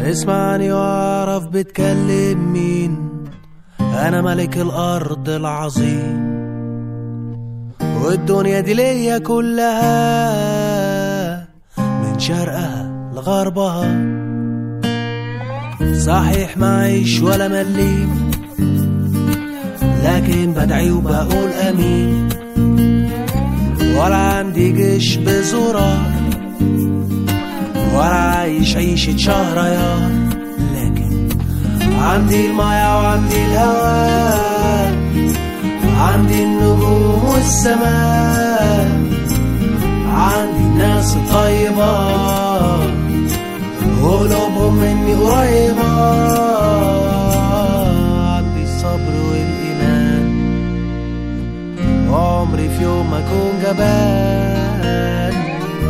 اسمعني واعرف بتكلم مين انا ملك الارض العظيم والدنيا دي ليا كلها من شرقها لغربها صحيح معيش ولا مليم لكن بدعي وبقول امين ولا عندي جيش بزرار ولا عايش عيشة شهريار لكن عندي المايه وعندي الهواء عندي النجوم والسماء عندي الناس الطيبة قلوبهم مني قريبة عندي الصبر والإيمان وعمري في يوم ما أكون جبان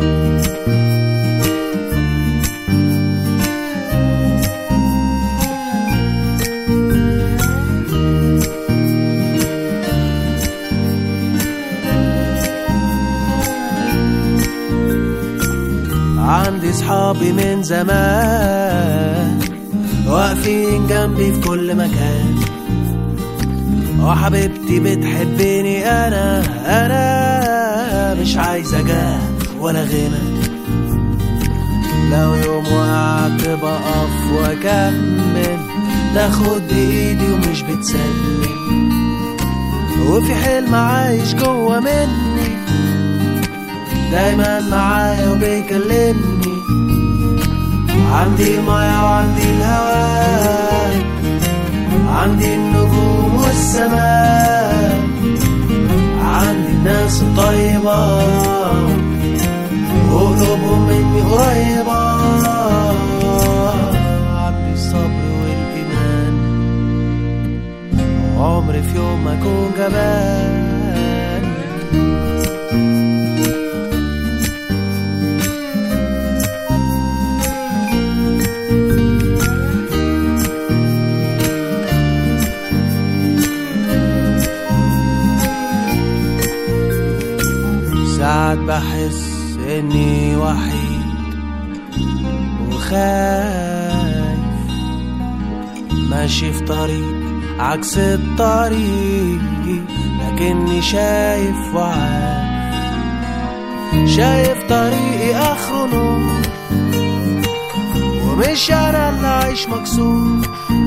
عندي صحابي من زمان واقفين جنبي في كل مكان وحبيبتي بتحبني انا انا مش عايزة جاه ولا غنى لو يوم وقعت بقف واكمل تاخد بايدي ومش بتسلم وفي حلم عايش جوه مني دايما معايا وبيكلمني عندي المايه وعندي الهواء عندي النجوم والسماء عندي الناس الطيبة وقلوبهم مني قريبة عندي الصبر والإيمان عمري في يوم ما أكون جبان ساعات بحس اني وحيد وخايف ماشي في طريق عكس الطريق لكني شايف وعارف شايف طريقي اخره نور ومش انا اللي عايش مكسور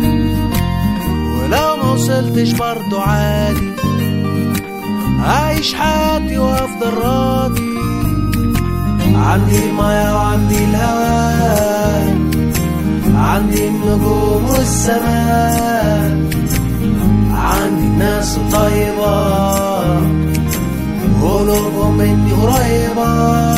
ولو ما وصلتش برضو عادي عايش حياتي وافضل راضي عندي المايه وعندي الهواء عندي النجوم والسماء عندي الناس الطيبة قلوبهم مني قريبة